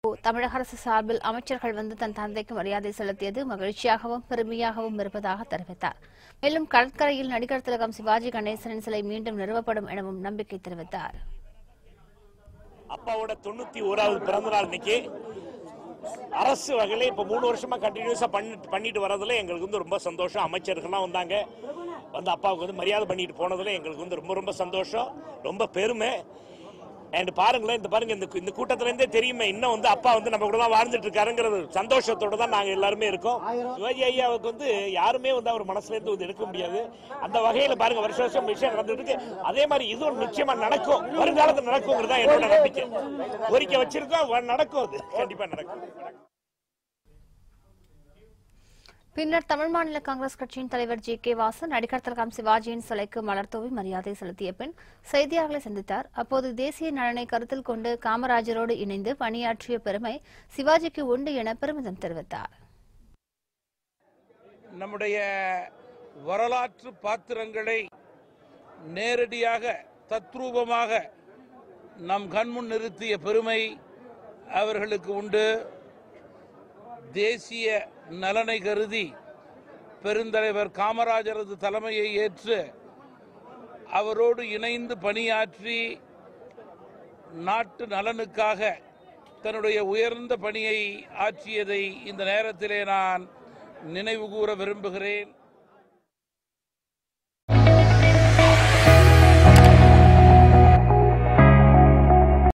தமிழக அரசு சார்பில் அமைச்சர்கள் வந்து தன் தந்தைக்கு மரியாதை செலுத்தியது மகிழ்ச்சியாகவும் பெருமையாகவும் இருப்பதாக தெரிவித்தார் மேலும் கடற்கரையில் நடிகர் திலகம் சிவாஜி கணேசனின் சிலை மீண்டும் நிறுவப்படும் எனவும் நம்பிக்கை தெரிவித்தார் அப்பாவோட தொண்ணூத்தி ஓராவது பிறந்த நாள் இன்னைக்கு அரசு வகையில இப்ப மூணு வருஷமா கண்டினியூஸா பண்ணிட்டு பண்ணிட்டு வரதுல எங்களுக்கு வந்து ரொம்ப சந்தோஷம் அமைச்சர்கள்லாம் வந்தாங்க வந்து அப்பாவுக்கு வந்து மரியாதை பண்ணிட்டு போனதுல எங்களுக்கு வந்து ரொம்ப ரொம்ப சந்தோஷம் ரொம்ப பெருமை அண்ட் பாருங்களேன் இந்த பாருங்க இந்த இந்த கூட்டத்துல இருந்தே தெரியுமே இன்னும் வந்து அப்பா வந்து நம்ம கூட தான் வாழ்ந்துட்டு இருக்காருங்கிறது சந்தோஷத்தோட தான் நாங்க எல்லாருமே இருக்கோம் சிவாஜி ஐயாவுக்கு வந்து யாருமே வந்து அவர் மனசுல இருந்து வந்து எடுக்க முடியாது அந்த வகையில பாருங்க வருஷ வருஷம் விஷயம் நடந்துட்டு இருக்கு அதே மாதிரி இதுவும் நிச்சயமா நடக்கும் வருங்காலத்தில் நடக்குங்கிறது தான் என்னோட நம்பிக்கை கோரிக்கை வச்சிருக்கோம் வ- நடக்கும் அது கண்டிப்பா நடக்கும் பின்னர் தமிழ் மாநில காங்கிரஸ் கட்சியின் தலைவர் ஜி கே வாசன் நடிகர் திலகம் சிவாஜியின் சிலைக்கு மலர் தூவி மரியாதை செலுத்திய பின் செய்தியாளர்களை சந்தித்தார் அப்போது தேசிய நலனை கருத்தில் கொண்டு காமராஜரோடு இணைந்து பணியாற்றிய பெருமை சிவாஜிக்கு உண்டு என பெருமிதம் தெரிவித்தார் நம்முடைய வரலாற்று பாத்திரங்களை நேரடியாக தத்ரூபமாக நம் கண்முன் நிறுத்திய பெருமை அவர்களுக்கு உண்டு தேசிய நலனை கருதி பெருந்தலைவர் காமராஜரது தலைமையை ஏற்று அவரோடு இணைந்து பணியாற்றி நாட்டு நலனுக்காக தன்னுடைய உயர்ந்த பணியை ஆற்றியதை இந்த நேரத்திலே நான் நினைவு கூற விரும்புகிறேன்